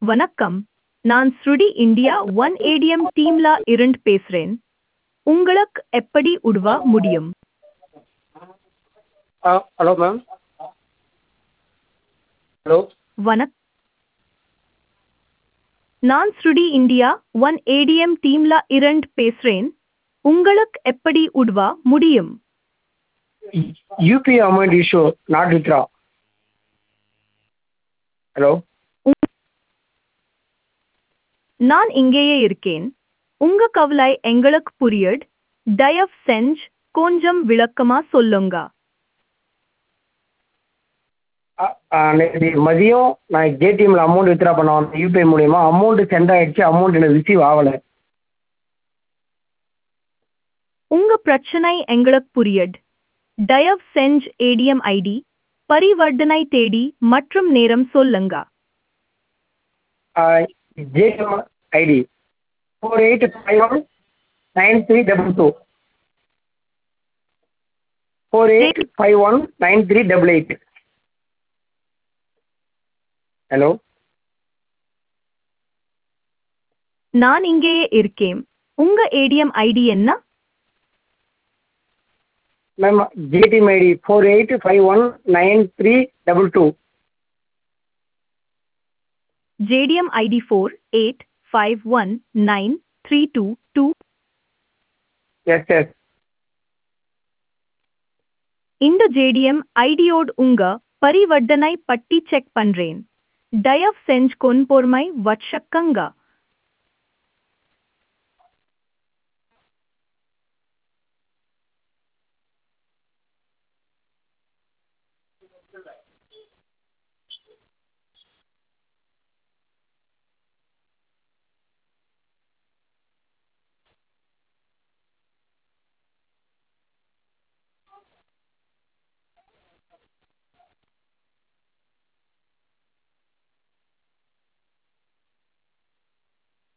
வணக்கம் நான் ஸ்ருடி இந்தியா ஒன் ஏடிஎம் டீம்ல இருந்து பேசுறேன் உங்களுக்கு எப்படி உதவ முடியும் ஆ ஹலோ மேம் ஹலோ வணக் நான் ஸ்ருடி இந்தியா ஒன் ஏடிஎம் டீம்ல இருந்து பேசுறேன் உங்களுக்கு எப்படி உதவ முடியும் UPI amount issue not withdraw hello நான் இங்கேயே இருக்கேன் உங்க கவலை எங்களுக்கு புரியுது தயவு செஞ்சு கொஞ்சம் விளக்கமா சொல்லுங்க நேற்று மதியம் நான் ஜேடிஎம்மில் அமௌண்ட் வித்ரா பண்ண வந்தேன் யூபிஐ மூலியமா அமௌண்ட் சென்ட் ஆயிடுச்சு அமௌண்ட் எனக்கு ரிசீவ் ஆகலை உங்க பிரச்சனை எங்களுக்கு புரியுது தயவு செஞ்சு ஏடிஎம் ஐடி பரிவர்த்தனை தேதி மற்றும் நேரம் சொல்லுங்க JTM ID four eight five one nine three double two four eight five one nine three double eight hello நான் இங்கேயே இருக்கேன் உங்க ஏடிஎம் ஐடி என்ன ma'am JTM ID four eight five one nine three double two JTM ID four eight five one nine three two two yes yes இந்த JTM ஐடியோடு உங்க பரிவர்த்தனை பட்டி செக் பண்றேன் தயவு செஞ்சு கொன் பொறுமை வச்சக்கங்க